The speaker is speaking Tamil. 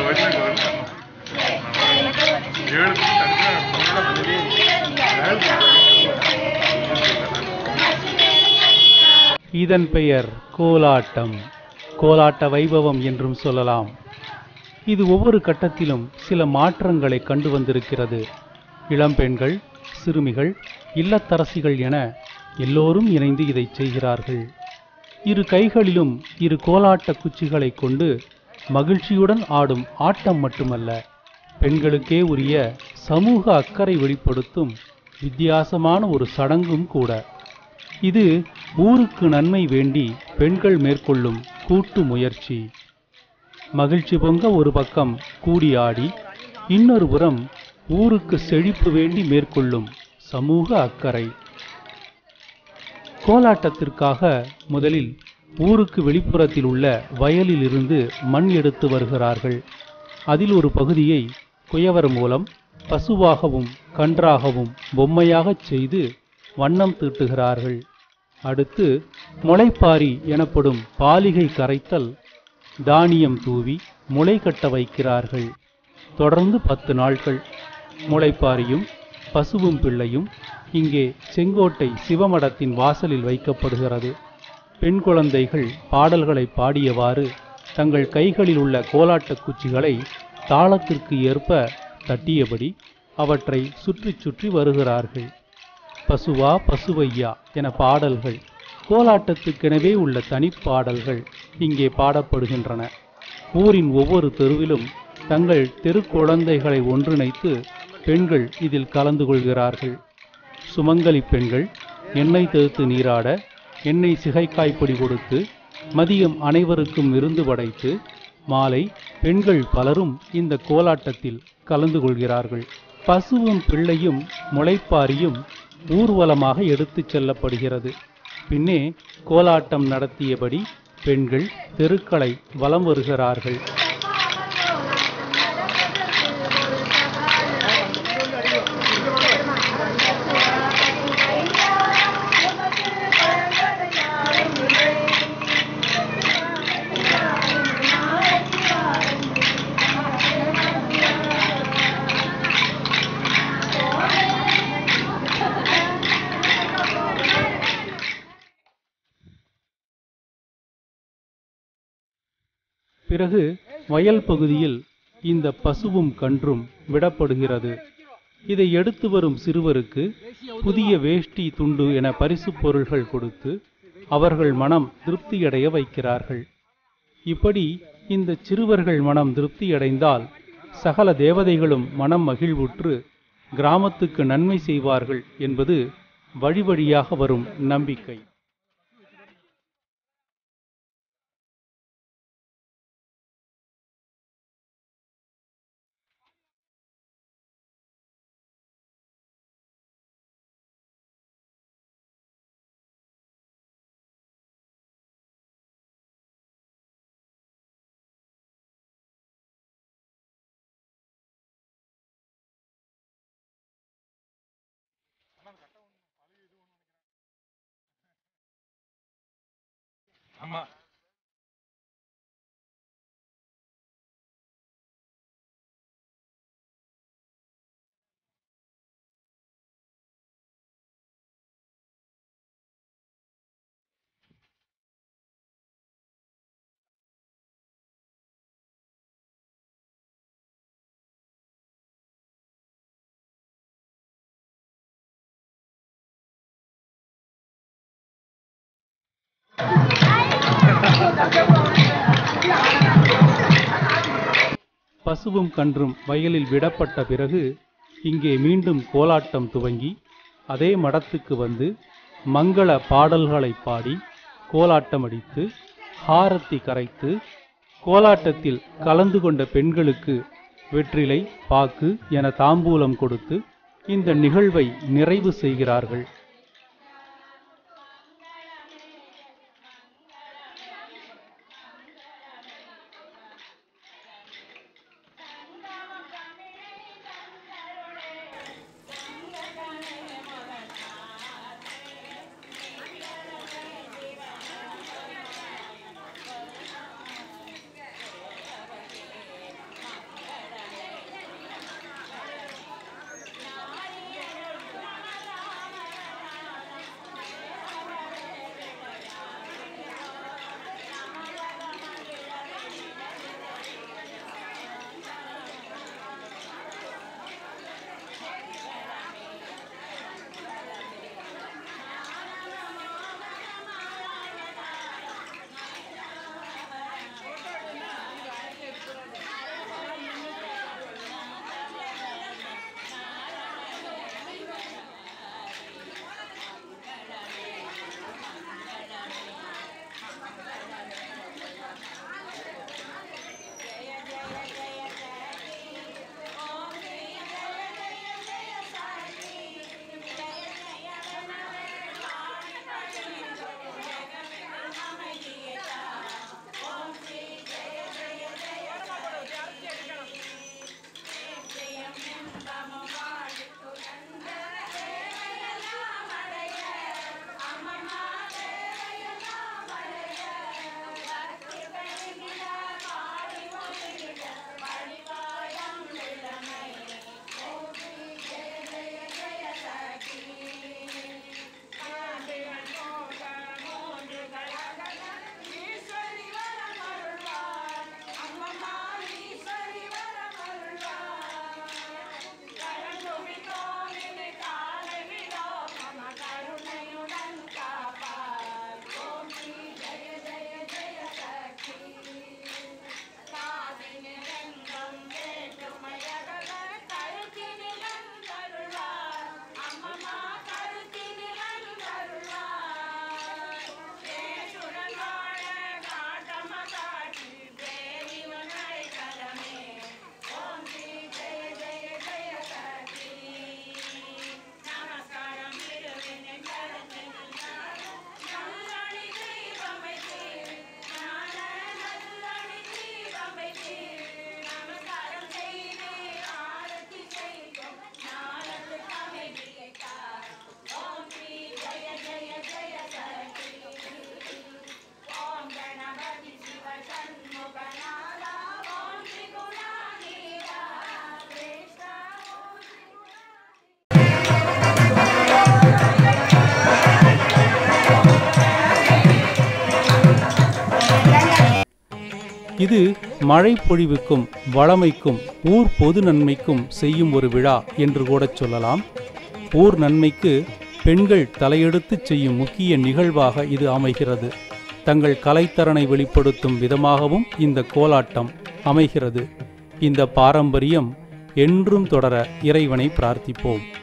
இதன் பெயர் கோலாட்டம் கோலாட்ட வைபவம் என்றும் சொல்லலாம் இது ஒவ்வொரு கட்டத்திலும் சில மாற்றங்களை கண்டு வந்திருக்கிறது இளம்பெண்கள் சிறுமிகள் இல்லத்தரசிகள் என எல்லோரும் இணைந்து இதை செய்கிறார்கள் இரு கைகளிலும் இரு கோலாட்ட குச்சிகளை கொண்டு மகிழ்ச்சியுடன் ஆடும் ஆட்டம் மட்டுமல்ல பெண்களுக்கே உரிய சமூக அக்கறை வெளிப்படுத்தும் வித்தியாசமான ஒரு சடங்கும் கூட இது ஊருக்கு நன்மை வேண்டி பெண்கள் மேற்கொள்ளும் கூட்டு முயற்சி மகிழ்ச்சி பொங்க ஒரு பக்கம் கூடி ஆடி இன்னொரு புறம் ஊருக்கு செழிப்பு வேண்டி மேற்கொள்ளும் சமூக அக்கறை கோலாட்டத்திற்காக முதலில் ஊருக்கு வெளிப்புறத்தில் உள்ள வயலில் இருந்து மண் எடுத்து வருகிறார்கள் அதில் ஒரு பகுதியை குயவர் மூலம் பசுவாகவும் கன்றாகவும் பொம்மையாகச் செய்து வண்ணம் தீட்டுகிறார்கள் அடுத்து முளைப்பாரி எனப்படும் பாலிகை கரைத்தல் தானியம் தூவி முளை கட்ட வைக்கிறார்கள் தொடர்ந்து பத்து நாட்கள் முளைப்பாரியும் பசுவும் பிள்ளையும் இங்கே செங்கோட்டை சிவமடத்தின் வாசலில் வைக்கப்படுகிறது பெண் குழந்தைகள் பாடல்களை பாடியவாறு தங்கள் கைகளில் உள்ள கோலாட்டக் குச்சிகளை தாளத்திற்கு ஏற்ப தட்டியபடி அவற்றை சுற்றி சுற்றி வருகிறார்கள் பசுவா பசுவையா என பாடல்கள் கோலாட்டத்துக்கெனவே உள்ள தனிப்பாடல்கள் இங்கே பாடப்படுகின்றன ஊரின் ஒவ்வொரு தெருவிலும் தங்கள் தெரு குழந்தைகளை ஒன்றிணைத்து பெண்கள் இதில் கலந்து கொள்கிறார்கள் சுமங்கலி பெண்கள் எண்ணெய் தேய்த்து நீராட எண்ணெய் சிகைக்காய்ப்பொடி கொடுத்து மதியம் அனைவருக்கும் விருந்து படைத்து மாலை பெண்கள் பலரும் இந்த கோலாட்டத்தில் கலந்து கொள்கிறார்கள் பசுவும் பிள்ளையும் முளைப்பாரியும் ஊர்வலமாக எடுத்துச் செல்லப்படுகிறது பின்னே கோலாட்டம் நடத்தியபடி பெண்கள் தெருக்களை வலம் வருகிறார்கள் பிறகு வயல் பகுதியில் இந்த பசுவும் கன்றும் விடப்படுகிறது இதை எடுத்து வரும் சிறுவருக்கு புதிய வேஷ்டி துண்டு என பரிசுப் பொருள்கள் கொடுத்து அவர்கள் மனம் திருப்தியடைய வைக்கிறார்கள் இப்படி இந்த சிறுவர்கள் மனம் திருப்தியடைந்தால் சகல தேவதைகளும் மனம் மகிழ்வுற்று கிராமத்துக்கு நன்மை செய்வார்கள் என்பது வழி வழியாக வரும் நம்பிக்கை ஆமா பசுவும் கன்றும் வயலில் விடப்பட்ட பிறகு இங்கே மீண்டும் கோலாட்டம் துவங்கி அதே மடத்துக்கு வந்து மங்கள பாடல்களை பாடி கோலாட்டமடித்து ஹாரத்தி கரைத்து கோலாட்டத்தில் கலந்து கொண்ட பெண்களுக்கு வெற்றிலை பாக்கு என தாம்பூலம் கொடுத்து இந்த நிகழ்வை நிறைவு செய்கிறார்கள் இது மழை பொழிவுக்கும் வளமைக்கும் ஊர் பொது நன்மைக்கும் செய்யும் ஒரு விழா என்று கூட சொல்லலாம் ஊர் நன்மைக்கு பெண்கள் தலையெடுத்து செய்யும் முக்கிய நிகழ்வாக இது அமைகிறது தங்கள் கலைத்திறனை வெளிப்படுத்தும் விதமாகவும் இந்த கோலாட்டம் அமைகிறது இந்த பாரம்பரியம் என்றும் தொடர இறைவனை பிரார்த்திப்போம்